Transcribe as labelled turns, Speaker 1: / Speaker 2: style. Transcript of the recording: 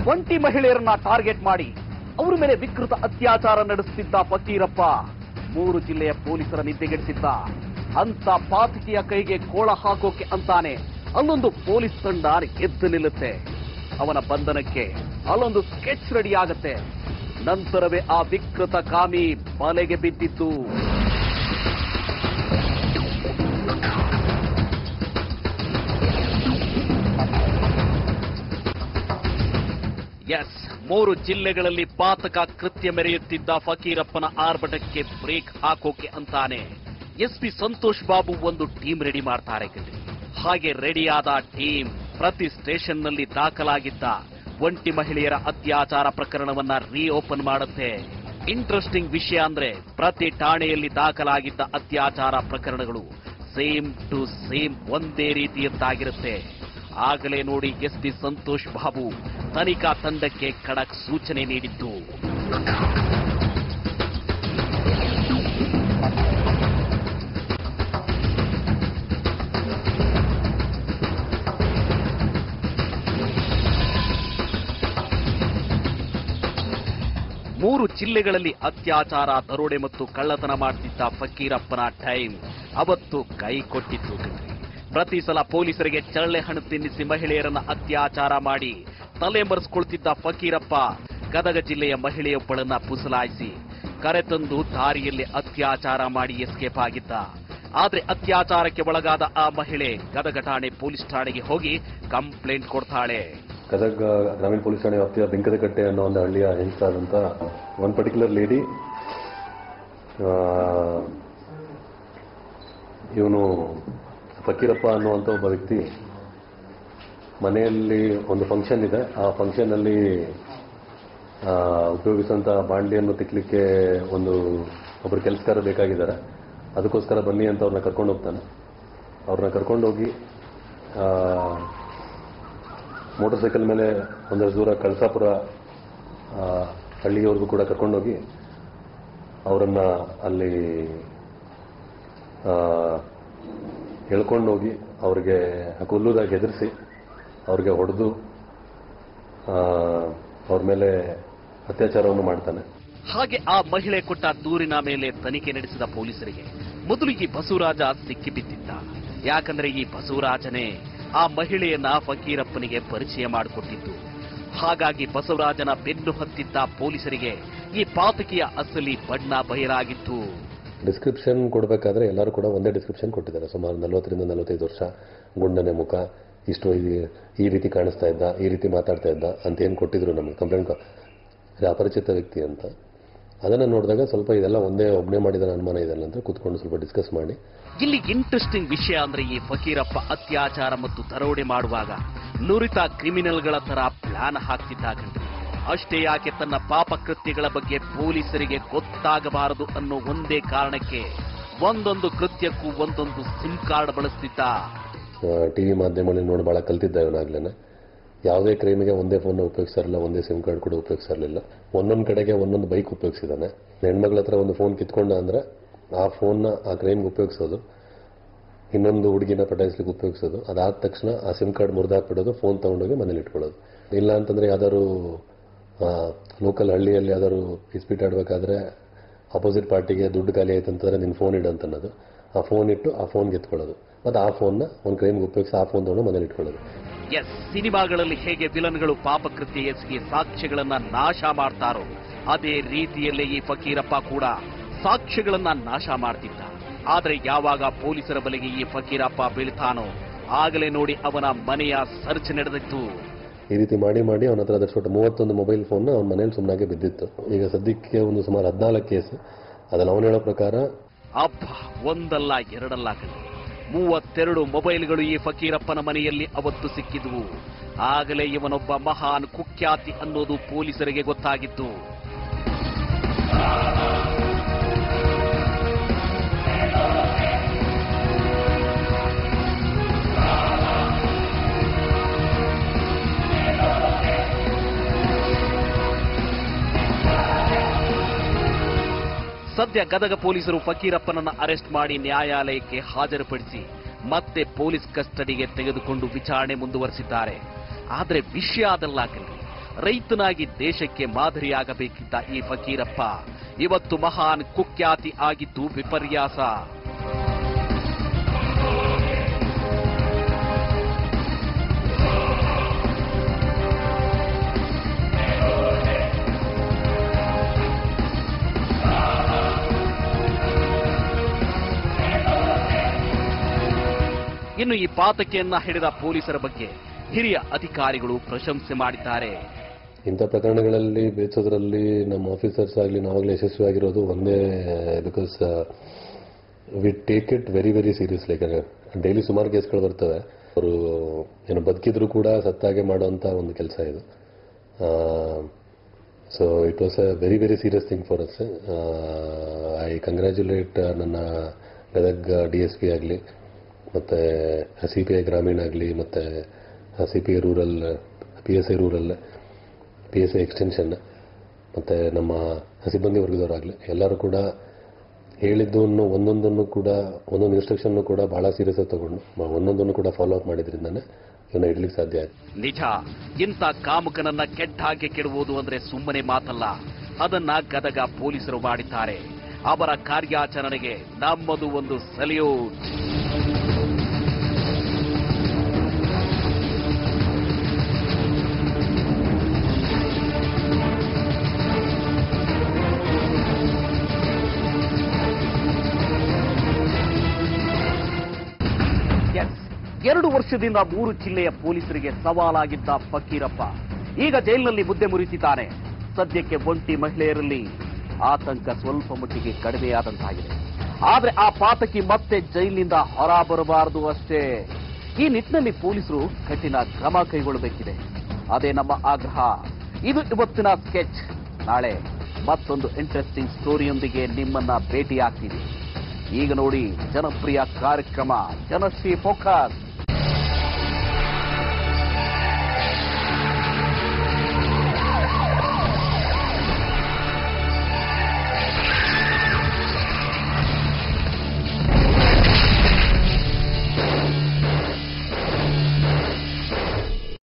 Speaker 1: ಒಂಟಿ ಮಹಿಳೆಯರನ್ನ ಟಾರ್ಗೆಟ್ ಮಾಡಿ ಅವರ ಮೇಲೆ ವಿಕೃತ ಅತ್ಯಾಚಾರ ನಡೆಸುತ್ತಿದ್ದ ಫಕೀರಪ್ಪ ಮೂರು ಜಿಲ್ಲೆಯ ಪೊಲೀಸರ ನಿದ್ದೆಗೆಡಿಸಿದ್ದ ಅಂತ ಪಾತಕಿಯ ಕೈಗೆ ಕೋಳ ಹಾಕೋಕೆ ಅಂತಾನೆ ಅಲ್ಲೊಂದು ಪೊಲೀಸ್ ತಂಡ ಎದ್ದು ನಿಲ್ಲುತ್ತೆ ಅವನ ಬಂಧನಕ್ಕೆ ಅಲ್ಲೊಂದು ಸ್ಕೆಚ್ ರೆಡಿ ಆಗತ್ತೆ ನಂತರವೇ ಆ ವಿಕೃತ ಕಾಮಿ ಬಲೆಗೆ ಬಿದ್ದಿದ್ದು ಎಸ್ ಮೂರು ಜಿಲ್ಲೆಗಳಲ್ಲಿ ಪಾತಕ ಕೃತ್ಯ ಮೆರೆಯುತ್ತಿದ್ದ ಫಕೀರಪ್ಪನ ಆರ್ಭಟಕ್ಕೆ ಬ್ರೇಕ್ ಹಾಕೋಕೆ ಅಂತಾನೆ ಎಸ್ಪಿ ಸಂತೋಷ್ ಬಾಬು ಒಂದು ಟೀಮ್ ರೆಡಿ ಮಾಡ್ತಾರೆ ಕಣ್ರಿ. ಹಾಗೆ ರೆಡಿಯಾದ ಟೀಮ್ ಪ್ರತಿ ಸ್ಟೇಷನ್ನಲ್ಲಿ ದಾಖಲಾಗಿದ್ದ ಒಂಟಿ ಮಹಿಳೆಯರ ಅತ್ಯಾಚಾರ ಪ್ರಕರಣವನ್ನ ರೀಓಪನ್ ಮಾಡುತ್ತೆ ಇಂಟ್ರೆಸ್ಟಿಂಗ್ ವಿಷಯ ಅಂದ್ರೆ ಪ್ರತಿ ಠಾಣೆಯಲ್ಲಿ ದಾಖಲಾಗಿದ್ದ ಅತ್ಯಾಚಾರ ಪ್ರಕರಣಗಳು ಸೇಮ್ ಟು ಸೇಮ್ ಒಂದೇ ರೀತಿಯದ್ದಾಗಿರುತ್ತೆ ಆಗಲೇ ನೋಡಿ ಎಸ್ ಪಿ ಸಂತೋಷ್ ಬಾಬು ತನಿಖಾ ತಂಡಕ್ಕೆ ಖಡಕ್ ಸೂಚನೆ ನೀಡಿದ್ದು ಮೂರು ಜಿಲ್ಲೆಗಳಲ್ಲಿ ಅತ್ಯಾಚಾರ ದರೋಡೆ ಮತ್ತು ಕಳ್ಳತನ ಮಾಡ್ತಿದ್ದ ಫಕೀರಪ್ಪನ ಟೈಮ್ ಅವತ್ತು ಕೈ ಕೊಟ್ಟಿತ್ತು ಕಣ್ರಿ. ಪ್ರತಿ ಸಲ ಪೊಲೀಸರಿಗೆ ಚಳ್ಳೆ ಹಣ್ಣು ತಿನ್ನಿಸಿ ಮಹಿಳೆಯರನ್ನ ಅತ್ಯಾಚಾರ ಮಾಡಿ ತಲೆ ಮರೆಸ್ಕೊಳ್ತಿದ್ದ ಫಕೀರಪ್ಪ ಗದಗ ಜಿಲ್ಲೆಯ ಮಹಿಳೆಯೊಬ್ಬಳನ್ನ ಪುಸಲಾಯಿಸಿ ಕರೆತಂದು ದಾರಿಯಲ್ಲಿ ಅತ್ಯಾಚಾರ ಮಾಡಿ ಎಸ್ಕೇಪ್ ಆಗಿದ್ದ ಆದ್ರೆ ಅತ್ಯಾಚಾರಕ್ಕೆ ಒಳಗಾದ ಆ ಮಹಿಳೆ ಗದಗ ಠಾಣೆ ಪೊಲೀಸ್ ಠಾಣೆಗೆ ಹೋಗಿ ಕಂಪ್ಲೇಂಟ್ ಕೊಡ್ತಾಳೆ
Speaker 2: ಗದಗ ಗ್ರಾಮೀಣ ಪೊಲೀಸ್ ಠಾಣೆ ವ್ಯಾಪ್ತಿಯ ಬೆಂಕದಕಟ್ಟೆ ಅನ್ನೋ ಒಂದು ಹಳ್ಳಿಯ ಹೆಂಗಸಾದಂಥ ಒಂದು ಪರ್ಟಿಕ್ಯುಲರ್ ಲೇಡಿ ಇವನು ಫಕೀರಪ್ಪ ಅನ್ನುವಂಥ ಒಬ್ಬ ವ್ಯಕ್ತಿ ಮನೆಯಲ್ಲಿ ಒಂದು ಫಂಕ್ಷನ್ ಇದೆ ಆ ಫಂಕ್ಷನಲ್ಲಿ ಉಪಯೋಗಿಸುವಂಥ ಬಾಂಡಿಯನ್ನು ತಿಕ್ಲಿಕ್ಕೆ ಒಂದು ಒಬ್ಬರು ಕೆಲಸಗಾರ ಬೇಕಾಗಿದ್ದಾರೆ ಅದಕ್ಕೋಸ್ಕರ ಬನ್ನಿ ಅಂತ ಅವ್ರನ್ನ ಕರ್ಕೊಂಡು ಹೋಗ್ತಾನೆ ಅವ್ರನ್ನ ಕರ್ಕೊಂಡೋಗಿ ಮೋಟರ್ ಸೈಕಲ್ ಮೇಲೆ ಒಂದಷ್ಟು ದೂರ ಕಳಸಾಪುರ ಆ, ಹಳ್ಳಿಯವರೆಗೂ ಕೂಡ ಕರ್ಕೊಂಡೋಗಿ ಅವರನ್ನು ಅಲ್ಲಿ ಎಳ್ಕೊಂಡೋಗಿ ಅವ್ರಿಗೆ ಹುಲ್ಲುದಾಗಿ ಹೆದರಿಸಿ ಅವ್ರಿಗೆ ಹೊಡೆದು ಅವ್ರ ಮೇಲೆ ಅತ್ಯಾಚಾರವನ್ನು ಮಾಡ್ತಾನೆ
Speaker 1: ಹಾಗೆ ಆ ಮಹಿಳೆ ಕೊಟ್ಟ ದೂರಿನ ಮೇಲೆ ತನಿಖೆ ನಡೆಸಿದ ಪೊಲೀಸರಿಗೆ ಮೊದಲು ಈ ಬಸವರಾಜ ಸಿಕ್ಕಿಬಿದ್ದಿದ್ದ ಯಾಕಂದ್ರೆ ಈ ಬಸವರಾಜನೇ ಆ ಮಹಿಳೆಯನ್ನ ಫಕೀರಪ್ಪನಿಗೆ ಪರಿಚಯ ಮಾಡಿಕೊಟ್ಟಿದ್ದು ಹಾಗಾಗಿ ಬಸವರಾಜನ ಬೆನ್ನು ಹತ್ತಿದ್ದ ಪೊಲೀಸರಿಗೆ ಈ ಪಾತಕಿಯ ಅಸಲಿ ಬಣ್ಣ ಬಯಲಾಗಿತ್ತು
Speaker 2: ಡಿಸ್ಕ್ರಿಪ್ಷನ್ ಕೊಡಬೇಕಾದ್ರೆ ಎಲ್ಲರೂ ಕೂಡ ಒಂದೇ ಡಿಸ್ಕ್ರಿಪ್ಷನ್ ಕೊಟ್ಟಿದ್ದಾರೆ ಸುಮಾರು ನಲವತ್ತರಿಂದ ನಲವತ್ತೈದು ವರ್ಷ ಗುಂಡನೆ ಮುಖ ಇಷ್ಟು ಈ- ಈ ರೀತಿ ಕಾಣಿಸ್ತಾ ಇದ್ದ ಈ ರೀತಿ ಮಾತಾಡ್ತಾ ಇದ್ದ ಅಂತ ಏನು ಕೊಟ್ಟಿದ್ರು ನಮಗೆ ಕಂಪ್ಲೇಂಟ್ ಅಪರಿಚಿತ ವ್ಯಕ್ತಿ ಅಂತ ಅದನ್ನು ನೋಡಿದಾಗ ಸ್ವಲ್ಪ ಇದೆಲ್ಲ ಒಂದೇ ಒಬ್ಬನೇ ಮಾಡಿದ ಅನುಮಾನ ಇದೆಲ್ಲ ಅಂತ ಕೂತ್ಕೊಂಡು ಸ್ವಲ್ಪ ಡಿಸ್ಕಸ್ ಮಾಡಿ
Speaker 1: ಇಲ್ಲಿ ಇಂಟ್ರೆಸ್ಟಿಂಗ್ ವಿಷಯ ಅಂದ್ರೆ ಈ ಫಕೀರಪ್ಪ ಅತ್ಯಾಚಾರ ಮತ್ತು ದರೋಡೆ ಮಾಡುವಾಗ ನುರಿತ ಕ್ರಿಮಿನಲ್ಗಳ ತರ ಪ್ಲಾನ್ ಹಾಕ್ತಿದ್ದ ಕಣ್ರಿ ಅಷ್ಟೇ ಯಾಕೆ ತನ್ನ ಪಾಪ ಕೃತ್ಯಗಳ ಬಗ್ಗೆ ಪೊಲೀಸರಿಗೆ ಗೊತ್ತಾಗಬಾರದು ಅನ್ನೋ ಒಂದೇ ಕಾರಣಕ್ಕೆ ಒಂದೊಂದು ಕೃತ್ಯಕ್ಕೂ ಒಂದೊಂದು ಸಿಮ್ ಕಾರ್ಡ್ ಬಳಸ್ತಿದ್ದ
Speaker 2: ಟಿ ವಿ ಮಾಧ್ಯಮಗಳಲ್ಲಿ ನೋಡಿ ಭಾಳ ಕಲ್ತಿದ್ದ ಇವನಾಗ್ಲೇ ಯಾವುದೇ ಕ್ರೈಮಿಗೆ ಒಂದೇ ಫೋನ್ನ ಉಪಯೋಗಿಸಿರಲಿಲ್ಲ ಒಂದೇ ಸಿಮ್ ಕಾರ್ಡ್ ಕೂಡ ಉಪಯೋಗಿಸಿರಲಿಲ್ಲ ಒಂದೊಂದು ಕಡೆಗೆ ಒಂದೊಂದು ಬೈಕ್ ಉಪಯೋಗಿಸಿದ್ದಾನೆ ಹೆಣ್ಮಗಳ ಹತ್ರ ಒಂದು ಫೋನ್ ಕಿತ್ಕೊಂಡ ಅಂದರೆ ಆ ಫೋನ್ನ ಆ ಕ್ರೈಮ್ಗೆ ಉಪಯೋಗಿಸೋದು ಇನ್ನೊಂದು ಹುಡುಗಿನ ಪಟಾಯಿಸ್ಲಿಕ್ಕೆ ಉಪಯೋಗಿಸೋದು ಅದಾದ ತಕ್ಷಣ ಆ ಸಿಮ್ ಕಾರ್ಡ್ ಮುರಿದಾಕ್ಬಿಡೋದು ಫೋನ್ ತೊಗೊಂಡೋಗಿ ಮನೇಲಿ ಇಟ್ಕೊಳ್ಳೋದು ಇಲ್ಲ ಅಂತಂದರೆ ಯಾವ್ದಾದ್ರು ಲೋಕಲ್ ಹಳ್ಳಿಯಲ್ಲಿ ಯಾವ್ದಾದ್ರು ಇಸ್ಪೀಟ್ ಆಡಬೇಕಾದ್ರೆ ಅಪೋಸಿಟ್ ಪಾರ್ಟಿಗೆ ದುಡ್ಡು ಖಾಲಿ ಆಯ್ತು ಅಂತಂದರೆ ನಿನ್ನ ಫೋನ್ ಇಡು ಅಂತ ಅನ್ನೋದು ಆ ಫೋನ್ ಇಟ್ಟು ಆ ಫೋನ್ಗೆ ಎತ್ಕೊಳ್ಳೋದು ಮತ್ತು ಆ ಫೋನ್ನ ಒಂದು ಕ್ರೈಮ್ಗೆ ಉಪಯೋಗಿಸಿ ಆ ಫೋನ್ ತೊಗೊಂಡು ಮನೇಲಿ ಇಟ್ಕೊಳ್ಳೋದು
Speaker 1: ಎಸ್ ಸಿನಿಮಾಗಳಲ್ಲಿ ಹೇಗೆ ವಿಲನ್ಗಳು ಪಾಪಕೃತ್ಯ ಎಸಗಿ ಸಾಕ್ಷ್ಯಗಳನ್ನ ನಾಶ ಮಾಡ್ತಾರೋ ಅದೇ ರೀತಿಯಲ್ಲೇ ಈ ಫಕೀರಪ್ಪ ಕೂಡ ಸಾಕ್ಷ್ಯಗಳನ್ನ ನಾಶ ಮಾಡ್ತಿದ್ದ ಆದ್ರೆ ಯಾವಾಗ ಪೊಲೀಸರ ಬಲೆಗೆ ಈ ಫಕೀರಪ್ಪ ಬೀಳ್ತಾನೋ ಆಗಲೇ ನೋಡಿ ಅವನ ಮನೆಯ ಸರ್ಚ್ ನಡೆದಿತ್ತು
Speaker 2: ಈ ರೀತಿ ಮಾಡಿ ಮಾಡಿ ಅವನ ಹತ್ರ ಅದರ ಒಟ್ಟು ಮೂವತ್ತೊಂದು ಮೊಬೈಲ್ ಫೋನ್ನ ಅವನ ಮನೇಲಿ ಸುಮ್ಮನಾಗೆ ಬಿದ್ದಿತ್ತು ಈಗ ಸದ್ಯಕ್ಕೆ ಒಂದು ಸುಮಾರು ಹದಿನಾಲ್ಕು ಕೇಸ್ ಅದ್ರಲ್ಲಿ ಅವನು ಹೇಳೋ ಪ್ರಕಾರ
Speaker 1: ಅಪ್ಪ ಒಂದಲ್ಲ ಎರಡಲ್ಲ ಕಣೆ ಮೂವತ್ತೆರಡು ಮೊಬೈಲ್ಗಳು ಈ ಫಕೀರಪ್ಪನ ಮನೆಯಲ್ಲಿ ಅವತ್ತು ಸಿಕ್ಕಿದ್ವು ಆಗಲೇ ಇವನೊಬ್ಬ ಮಹಾನ್ ಕುಖ್ಯಾತಿ ಅನ್ನೋದು ಪೊಲೀಸರಿಗೆ ಗೊತ್ತಾಗಿತ್ತು ಸದ್ಯ ಗದಗ ಪೊಲೀಸರು ಫಕೀರಪ್ಪನನ್ನ ಅರೆಸ್ಟ್ ಮಾಡಿ ನ್ಯಾಯಾಲಯಕ್ಕೆ ಹಾಜರುಪಡಿಸಿ ಮತ್ತೆ ಪೊಲೀಸ್ ಕಸ್ಟಡಿಗೆ ತೆಗೆದುಕೊಂಡು ವಿಚಾರಣೆ ಮುಂದುವರೆಸಿದ್ದಾರೆ ಆದ್ರೆ ವಿಷಯ ಅದಲ್ಲ ಕಣ್ರಿ ರೈತನಾಗಿ ದೇಶಕ್ಕೆ ಮಾದರಿಯಾಗಬೇಕಿದ್ದ ಈ ಫಕೀರಪ್ಪ ಇವತ್ತು ಮಹಾನ್ ಕುಖ್ಯಾತಿ ಆಗಿದ್ದು ವಿಪರ್ಯಾಸ ಇನ್ನು ಈ ಪಾತಕಿಯನ್ನ ಹಿಡಿದ ಪೊಲೀಸರ ಬಗ್ಗೆ ಹಿರಿಯ ಅಧಿಕಾರಿಗಳು ಪ್ರಶಂಸೆ ಮಾಡಿದ್ದಾರೆ
Speaker 2: ಇಂಥ ಪ್ರಕರಣಗಳಲ್ಲಿ ಬೇಸೋದ್ರಲ್ಲಿ ನಮ್ಮ ಆಫೀಸರ್ಸ್ ಆಗಲಿ ನಾವಾಗಲೇ ಯಶಸ್ವಿಯಾಗಿರೋದು ಒಂದೇ because we take it very very seriously ಯಾಕಂದರೆ ಡೈಲಿ ಸುಮಾರು ಕೇಸ್ಗಳು ಬರ್ತವೆ ಅವರು ಏನು ಬದುಕಿದ್ರು ಕೂಡ ಸತ್ತಾಗೆ ಮಾಡುವಂಥ ಒಂದು ಕೆಲಸ ಇದು so it was a very very serious thing for us I congratulate ನನ್ನ ಗದಗ್ ಡಿ ಎಸ್ ಪಿ ಆಗಲಿ ಮತ್ತು ಸಿ ಪಿ ಐ ಗ್ರಾಮೀಣ ಆಗಲಿ ಮತ್ತು C P I rural P S I rural P S I extension ಮತ್ತು ನಮ್ಮ ಸಿಬ್ಬಂದಿ ವರ್ಗದವರಾಗಲಿ ಎಲ್ಲರೂ ಕೂಡ ಹೇಳಿದ್ದನ್ನು ಒಂದೊಂದನ್ನು ಕೂಡ ಒಂದೊಂದು ಇನ್ಸ್ಟ್ರಕ್ಷನ್ನು ಕೂಡ ಬಹಳ ಸೀರಿಯಸ್ ಆಗಿ ತಗೊಂಡು ಮ- ಒಂದೊಂದನ್ನು ಕೂಡ ಫಾಲೋ ಅಪ್ ಮಾಡಿದ್ರಿಂದನೇ ಇವನ್ನ ಇಡ್ಲಿಕ್ಕೆ ಸಾಧ್ಯ ಆಯ್ತು
Speaker 1: ನಿಜ ಇಂಥ ಕಾಮುಕನನ್ನ ಕೆಟ್ಟ ಹಾಗೆ ಕೆಡುವುದು ಅಂದ್ರೆ ಸುಮ್ಮನೆ ಮಾತಲ್ಲ ಅದನ್ನ ಗದಗ ಪೊಲೀಸರು ಮಾಡಿದ್ದಾರೆ ಅವರ ಕಾರ್ಯಾಚರಣೆಗೆ ನಮ್ಮದು ಒಂದು ಸಲ್ಯೂಟ್ ಎಸ್ ಎರಡು ವರ್ಷದಿಂದ ಮೂರು ಜಿಲ್ಲೆಯ ಪೊಲೀಸರಿಗೆ ಸವಾಲಾಗಿದ್ದ ಫಕೀರಪ್ಪ ಈಗ ಜೈಲಿನಲ್ಲಿ ಮುದ್ದೆ ಮುರಿತಿದ್ದಾನೆ ಸದ್ಯಕ್ಕೆ ಒಂಟಿ ಮಹಿಳೆಯರಲ್ಲಿ ಆತಂಕ ಸ್ವಲ್ಪ ಮಟ್ಟಿಗೆ ಕಡಿಮೆಯಾದಂತಾಗಿದೆ ಆದ್ರೆ ಆ ಪಾತಕಿ ಮತ್ತೆ ಜೈಲಿನಿಂದ ಹೊರ ಬರಬಾರದು ಅಷ್ಟೇ ಈ ನಿಟ್ಟಿನಲ್ಲಿ ಪೊಲೀಸರು ಕಠಿಣ ಕ್ರಮ ಕೈಗೊಳ್ಳಬೇಕಿದೆ ಅದೇ ನಮ್ಮ ಆಗ್ರಹ ಇದು ಇವತ್ತಿನ ಸ್ಕೆಚ್ ನಾಳೆ ಮತ್ತೊಂದು ಇಂಟ್ರೆಸ್ಟಿಂಗ್ ಸ್ಟೋರಿಯೊಂದಿಗೆ ನಿಮ್ಮನ್ನ ಭೇಟಿಯಾಗ್ತೀವಿ ಈಗ ನೋಡಿ ಜನಪ್ರಿಯ ಕಾರ್ಯಕ್ರಮ ಜನಶ್ರೀ ಫೋಕಸ್